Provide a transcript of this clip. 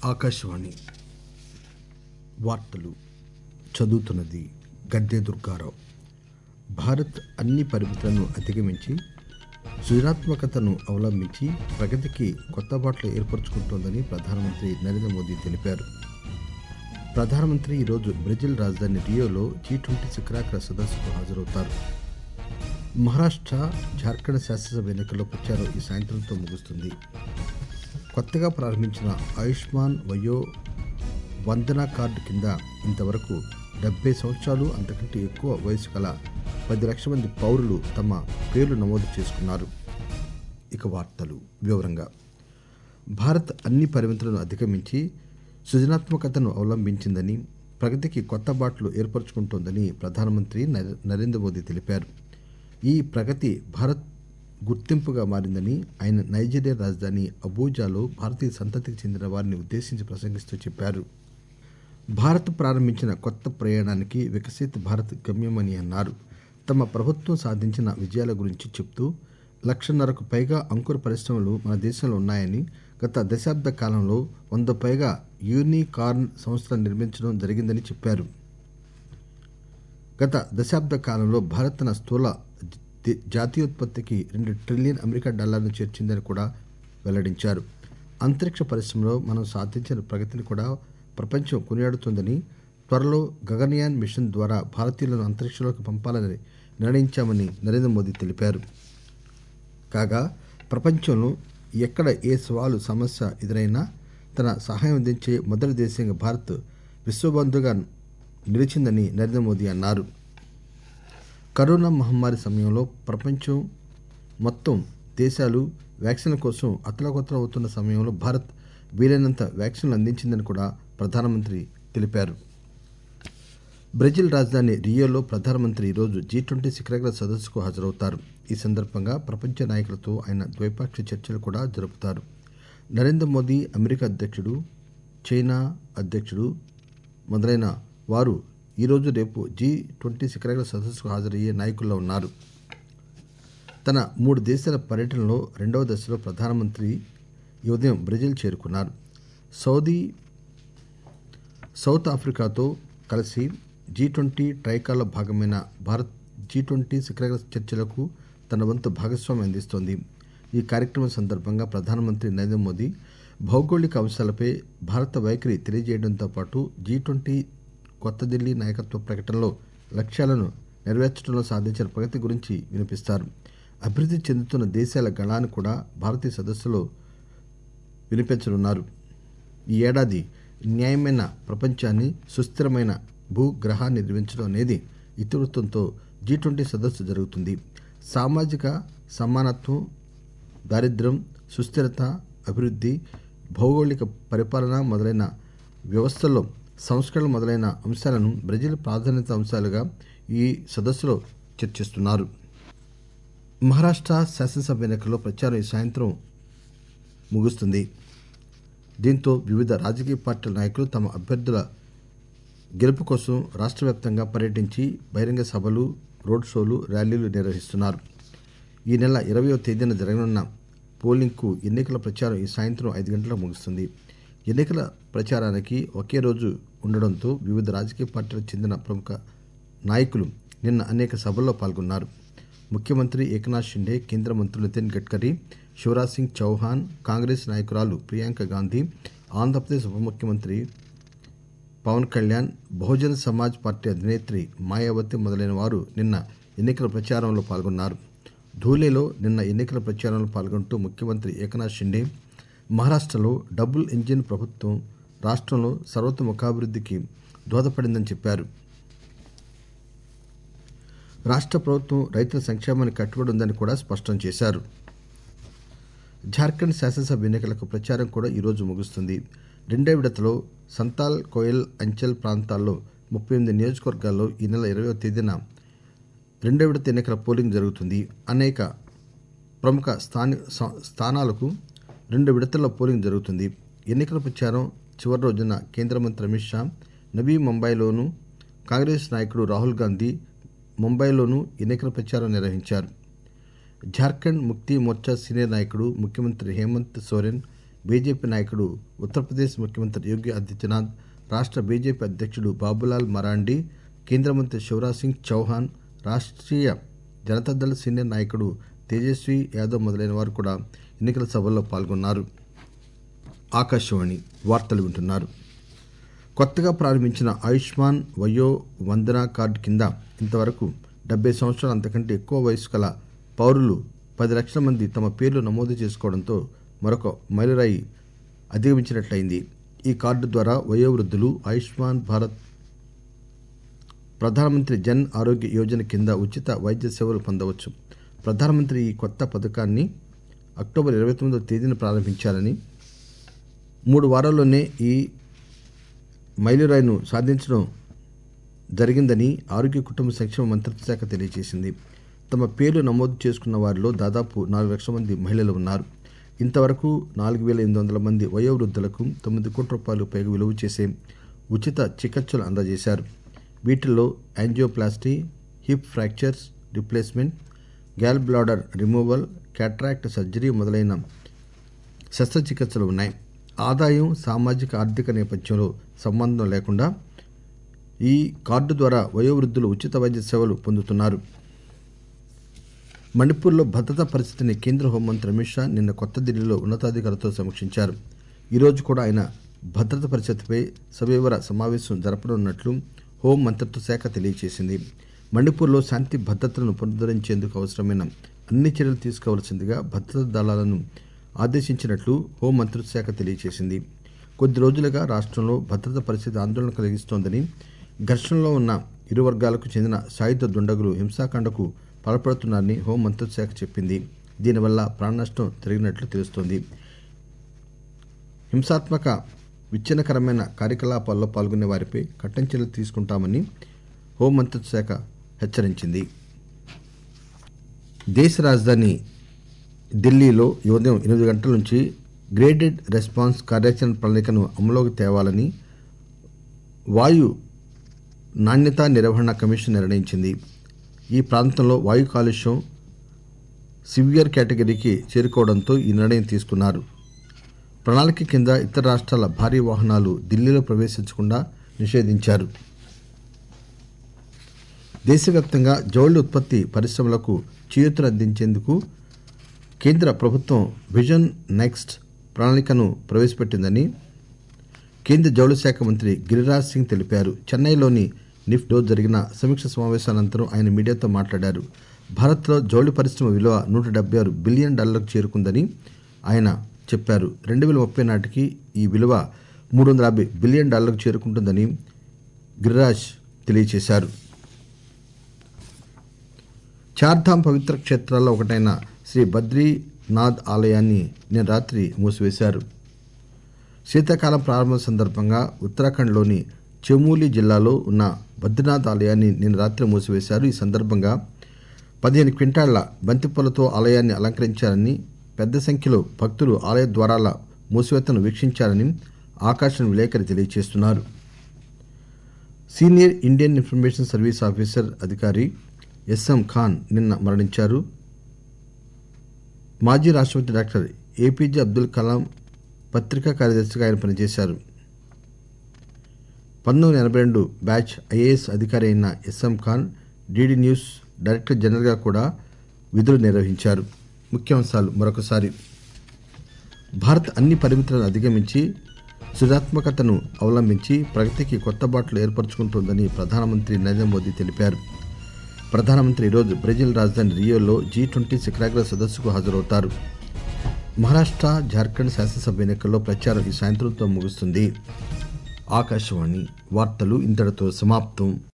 ఆకాశవాణి వార్తలు చదువుతున్నది గద్దె దుర్గారావు భారత్ అన్ని పరిమితులను అధిగమించి సృజనాత్మకతను అవలంబించి ప్రగతికి కొత్త బాటలు ఏర్పరచుకుంటోందని ప్రధానమంత్రి నరేంద్ర మోదీ తెలిపారు ప్రధానమంత్రి ఈరోజు బ్రెజిల్ రాజధాని రియోలో జీ ట్వంటీ శిఖరాగ్ర సదస్సుకు హాజరవుతారు మహారాష్ట్ర జార్ఖండ్ శాసనసభ ఎన్నికల్లో ప్రచారం ఈ సాయంత్రంతో ముగుస్తుంది కొత్తగా ప్రారంభించిన ఆయుష్మాన్ వయో వందన కార్డు కింద ఇంతవరకు డెబ్బై సంవత్సరాలు అంతకంటే ఎక్కువ వయసు గల పది లక్షల మంది పౌరులు తమ పేర్లు నమోదు చేసుకున్నారు ఇక వార్తలు వివరంగా భారత్ అన్ని పరిమితులను అధిగమించి సృజనాత్మకతను అవలంబించిందని ప్రగతికి కొత్త బాటలు ఏర్పరచుకుంటోందని ప్రధానమంత్రి నరే- నరేంద్ర మోదీ తెలిపారు ఈ ప్రగతి భారత్ గుర్తింపుగా మారిందని ఆయన నైజీరియా రాజధాని అబూజాలో భారతీయ సంతతికి చెందిన వారిని ఉద్దేశించి ప్రసంగిస్తూ చెప్పారు భారత్ ప్రారంభించిన కొత్త ప్రయాణానికి వికసిత్ భారత్ గమ్యమని అన్నారు తమ ప్రభుత్వం సాధించిన విజయాల గురించి చెప్తూ లక్షన్నరకు పైగా అంకుర పరిశ్రమలు మన దేశంలో ఉన్నాయని గత దశాబ్ద కాలంలో వంద పైగా యూనికార్న్ సంస్థలు నిర్మించడం జరిగిందని చెప్పారు గత దశాబ్ద కాలంలో భారత్ తన స్థూల ది- జాతీయోత్పత్తికి రెండు ట్రిలియన్ అమెరికా డాలర్లను చేర్చిందని కూడా వెల్లడించారు అంతరిక్ష పరిశ్రమలో మనం సాధించిన ప్రగతిని కూడా ప్రపంచం కొనియాడుతోందని త్వరలో గగనయాన్ మిషన్ ద్వారా భారతీయులను అంతరిక్షంలోకి పంపాలని నిర్ణయించామని నరేంద్ర మోదీ తెలిపారు కాగా ప్రపంచంలో ఎక్కడ ఏ సవాలు సమస్య ఎదురైనా తన సహాయం అందించే మొదటి దేశంగా భారత్ విశ్వబంధుగా నిలిచిందని నరేంద్ర మోదీ అన్నారు కరోనా మహమ్మారి సమయంలో ప్రపంచం మొత్తం దేశాలు వ్యాక్సిన్ల కోసం అతలకొతల అవుతున్న సమయంలో భారత్ వీలైనంత వ్యాక్సిన్లు అందించిందని కూడా ప్రధానమంత్రి తెలిపారు బ్రెజిల్ రాజధాని రియోలో ప్రధానమంత్రి ఈరోజు జీ ట్వంటీ శిఖరాగ్ర సదస్సుకు హాజరవుతారు ఈ సందర్భంగా ప్రపంచ నాయకులతో ఆయన ద్వైపాక్షిక చర్చలు కూడా జరుపుతారు నరేంద్ర మోదీ అమెరికా అధ్యక్షుడు చైనా అధ్యక్షుడు మొదలైన వారు ఈరోజు రేపు జీ ట్వంటీ శిఖరాగ్ర సదస్సుకు హాజరయ్యే నాయకుల్లో ఉన్నారు తన మూడు దేశాల పర్యటనలో రెండవ దశలో ప్రధానమంత్రి ఈ ఉదయం బ్రెజిల్ చేరుకున్నారు సౌదీ సౌత్ ఆఫ్రికాతో కలిసి జీ ట్వంటీ ట్రైకాల్లో భాగమైన భారత్ జీ ట్వంటీ శిఖరాగ్ర చర్చలకు తన వంతు భాగస్వామ్యం అందిస్తోంది ఈ కార్యక్రమం సందర్భంగా ప్రధానమంత్రి నరేంద్ర మోదీ భౌగోళిక అంశాలపై భారత వైఖరి తెలియజేయడంతో పాటు జీ ట్వంటీ కొత్త ఢిల్లీ నాయకత్వ ప్రకటనలో లక్ష్యాలను నెరవేర్చడంలో సాధించిన ప్రగతి గురించి వినిపిస్తారు అభివృద్ధి చెందుతున్న దేశాల గళాన్ని కూడా భారతీయ సదస్సులో వినిపించనున్నారు ఈ ఏడాది న్యాయమైన ప్రపంచాన్ని సుస్థిరమైన భూగ్రహాన్ని నిర్మించడం అనేది ఇతివృత్తంతో జీ ట్వంటీ సదస్సు జరుగుతుంది సామాజిక సమానత్వం దారిద్ర్యం సుస్థిరత అభివృద్ధి భౌగోళిక పరిపాలన మొదలైన వ్యవస్థల్లో సంస్కరణ మొదలైన అంశాలను బ్రెజిల్ ప్రాధాన్యత అంశాలుగా ఈ సదస్సులో చర్చిస్తున్నారు మహారాష్ట్ర శాసనసభ ఎన్నికల్లో ప్రచారం ఈ సాయంత్రం ముగుస్తుంది దీంతో వివిధ రాజకీయ పార్టీల నాయకులు తమ అభ్యర్థుల గెలుపు కోసం రాష్ట్ర వ్యాప్తంగా పర్యటించి బహిరంగ సభలు రోడ్ షోలు ర్యాలీలు నిర్వహిస్తున్నారు ఈ నెల ఇరవయో తేదీన జరగనున్న పోలింగ్కు ఎన్నికల ప్రచారం ఈ సాయంత్రం ఐదు గంటలకు ముగుస్తుంది ఎన్నికల ప్రచారానికి ఒకే రోజు ఉండడంతో వివిధ రాజకీయ పార్టీలకు చెందిన ప్రముఖ నాయకులు నిన్న అనేక సభల్లో పాల్గొన్నారు ముఖ్యమంత్రి ఏకనాథ్ షిండే కేంద్ర మంత్రులు నితిన్ గడ్కరీ శివరాజ్ సింగ్ చౌహాన్ కాంగ్రెస్ నాయకురాలు ప్రియాంక గాంధీ ఆంధ్రప్రదేశ్ ఉప ముఖ్యమంత్రి పవన్ కళ్యాణ్ బహుజన్ సమాజ్ పార్టీ అధినేత్రి మాయావతి మొదలైన వారు నిన్న ఎన్నికల ప్రచారంలో పాల్గొన్నారు ధూలేలో నిన్న ఎన్నికల ప్రచారంలో పాల్గొంటూ ముఖ్యమంత్రి ఏకనాథ్ షిండే మహారాష్ట్రలో డబుల్ ఇంజిన్ ప్రభుత్వం రాష్ట్రంలో సర్వతోముఖాభివృద్ధికి దోహదపడిందని చెప్పారు రాష్ట్ర ప్రభుత్వం రైతుల సంక్షేమానికి కట్టుబడి ఉందని కూడా స్పష్టం చేశారు జార్ఖండ్ శాసనసభ ఎన్నికలకు ప్రచారం కూడా ఈరోజు ముగుస్తుంది రెండో విడతలో సంతాల్ కోయల్ అంచల్ ప్రాంతాల్లో ముప్పై ఎనిమిది నియోజకవర్గాల్లో ఈ నెల ఇరవయో తేదీన రెండో విడత ఎన్నికల పోలింగ్ జరుగుతుంది అనేక ప్రముఖ స్థాని స్థా- స్థానాలకు రెండు విడతల్లో పోలింగ్ జరుగుతుంది ఎన్నికల ప్రచారం చివరి రోజున కేంద్ర మంత్రి అమిత్ షా నవీ ముంబైలోను కాంగ్రెస్ నాయకుడు రాహుల్ గాంధీ ముంబైలోనూ ఎన్నికల ప్రచారం నిర్వహించారు జార్ఖండ్ ముక్తి మోర్చా సీనియర్ నాయకుడు ముఖ్యమంత్రి హేమంత్ సోరెన్ బీజేపీ నాయకుడు ఉత్తరప్రదేశ్ ముఖ్యమంత్రి యోగి ఆదిత్యనాథ్ రాష్ట్ర బీజేపీ అధ్యక్షుడు బాబులాల్ మరాండి కేంద్ర మంత్రి శివరాజ్ సింగ్ చౌహాన్ రాష్ట్రీయ జనతాదళ్ సీనియర్ నాయకుడు తేజస్వి యాదవ్ మొదలైన వారు కూడా ఎన్నికల సభల్లో పాల్గొన్నారు ఆకాశవాణి వార్తలు వింటున్నారు కొత్తగా ప్రారంభించిన ఆయుష్మాన్ వయో వందన కార్డు కింద ఇంతవరకు డెబ్బై సంవత్సరాల అంతకంటే ఎక్కువ వయసు గల పౌరులు పది లక్షల మంది తమ పేర్లు నమోదు చేసుకోవడంతో మరొక మైలురాయి అధిగమించినట్లయింది ఈ కార్డు ద్వారా వయోవృద్ధులు ఆయుష్మాన్ భారత్ ప్రధానమంత్రి జన్ ఆరోగ్య యోజన కింద ఉచిత వైద్య సేవలు పొందవచ్చు ప్రధానమంత్రి ఈ కొత్త పథకాన్ని అక్టోబర్ ఇరవై తొమ్మిదవ తేదీన ప్రారంభించారని మూడు వారాల్లోనే ఈ మైలురాయిను సాధించడం జరిగిందని ఆరోగ్య కుటుంబ సంక్షేమ మంత్రిత్వ శాఖ తెలియజేసింది తమ పేర్లు నమోదు చేసుకున్న వారిలో దాదాపు నాలుగు లక్షల మంది మహిళలు ఉన్నారు ఇంతవరకు నాలుగు వేల ఎనిమిది వందల మంది వయోవృద్ధులకు తొమ్మిది కోట్ల రూపాయలు పైగా విలువ చేసే ఉచిత చికిత్సలు అందజేశారు వీటిల్లో angioplasty hip fractures replacement gall bladder removal cataract surgery మొదలైన శస్త్రచికిత్సలు ఉన్నాయి ఆదాయం సామాజిక ఆర్థిక నేపథ్యంలో సంబంధం లేకుండా ఈ కార్డు ద్వారా వయోవృద్ధులు ఉచిత వైద్య సేవలు పొందుతున్నారు మణిపూర్లో భద్రతా పరిస్థితిని కేంద్ర హోంమంత్రి అమిత్ షా నిన్న కొత్త ఢిల్లీలో ఉన్నతాధికారులతో సమీక్షించారు ఈరోజు కూడా ఆయన భద్రత పరిస్థితిపై సవివర సమావేశం జరపనున్నట్లు హోం మంత్రిత్వ శాఖ తెలియజేసింది మణిపూర్లో శాంతి భద్రతలను పునరుద్ధరించేందుకు అవసరమైన అన్ని చర్యలు తీసుకోవాల్సిందిగా భద్రతా దళాలను ఆదేశించినట్లు హోం మంత్రిత్వ శాఖ తెలియజేసింది కొద్ది రోజులుగా రాష్ట్రంలో భద్రత పరిస్థితి ఆందోళన కలిగిస్తోందని ఘర్షణలో ఉన్న ఇరు వర్గాలకు చెందిన సాయుధ దుండగులు హింసాకాండకు పాల్పడుతున్నారని హోం మంత్రిత్వ శాఖ చెప్పింది దీనివల్ల ప్రాణనష్టం జరిగినట్లు తెలుస్తోంది హింసాత్మక విచ్ఛిన్నకరమైన కార్యకలాపాల్లో పాల్గొనే వారిపై కఠిన చర్యలు తీసుకుంటామని హోంమంత్రిత్వ శాఖ హెచ్చరించింది దేశ రాజధాని ఢిల్లీలో ఈ ఉదయం ఎనిమిది గంటల నుంచి గ్రేడెడ్ రెస్పాన్స్ కార్యాచరణ ప్రణాళికను అమలులోకి తేవాలని వాయు నాణ్యతా నిర్వహణ కమిషన్ నిర్ణయించింది ఈ ప్రాంతంలో వాయు కాలుష్యం సివియర్ కేటగిరీకి చేరుకోవడంతో ఈ నిర్ణయం తీసుకున్నారు ప్రణాళిక కింద ఇతర రాష్ట్రాల భారీ వాహనాలు ఢిల్లీలో ప్రవేశించకుండా నిషేధించారు దేశవ్యాప్తంగా జౌళి ఉత్పత్తి పరిశ్రమలకు చేయూతను అందించేందుకు కేంద్ర ప్రభుత్వం విజన్ నెక్స్ట్ ప్రణాళికను ప్రవేశపెట్టిందని కేంద్ర జౌళి శాఖ మంత్రి గిరిరాజ్ సింగ్ తెలిపారు చెన్నైలోని నిఫ్డో జరిగిన సమీక్ష సమావేశానంతరం ఆయన మీడియాతో మాట్లాడారు భారత్లో జౌళి పరిశ్రమ విలువ నూట డెబ్బై ఆరు బిలియన్ డాలర్లకు చేరుకుందని ఆయన చెప్పారు రెండు వేల ముప్పై నాటికి ఈ విలువ మూడు వందల యాభై బిలియన్ డాలర్లకు చేరుకుంటుందని గిరిరాజ్ తెలియజేశారు చార్ధామ్ పవిత్ర క్షేత్రాల్లో ఒకటైన శ్రీ బద్రీనాథ్ ఆలయాన్ని నిన్న రాత్రి మూసివేశారు శీతాకాలం ప్రారంభం సందర్భంగా ఉత్తరాఖండ్లోని చెమూలి జిల్లాలో ఉన్న బద్రీనాథ్ ఆలయాన్ని నిన్న రాత్రి మూసివేశారు ఈ సందర్భంగా పదిహేను క్వింటాళ్ల బంతిపూలతో ఆలయాన్ని అలంకరించారని పెద్ద సంఖ్యలో భక్తులు ఆలయ ద్వారాల మూసివేతను వీక్షించారని ఆకాశం విలేకరి తెలియజేస్తున్నారు senior Indian information service officer అధికారి ఎస్ఎం ఖాన్ నిన్న మరణించారు మాజీ రాష్ట్రపతి డాక్టర్ ఏపీజే అబ్దుల్ కలాం పత్రికా కార్యదర్శిగా ఆయన పనిచేశారు పంతొమ్మిది వందల ఎనభై రెండు బ్యాచ్ ఐఏఎస్ అధికారి అయిన S M Khan DD news director జనరల్గా కూడా విధులు నిర్వహించారు ముఖ్యాంశాలు మరొకసారి భారత్ అన్ని పరిమితులను అధిగమించి సృజనాత్మకతను అవలంబించి ప్రగతికి కొత్త బాటలు ఏర్పరచుకుంటోందని ప్రధానమంత్రి నరేంద్ర మోదీ తెలిపారు ప్రధానమంత్రి ఈరోజు బ్రెజిల్ రాజధాని రియోలో జీ ట్వంటీ శిఖరాగ్ర సదస్సుకు హాజరవుతారు మహారాష్ట్ర జార్ఖండ్ శాసనసభ ఎన్నికల్లో ప్రచారం ఈ సాయంత్రంతో ముగుస్తుంది ఆకాశవాణి వార్తలు ఇంతటితో సమాప్తం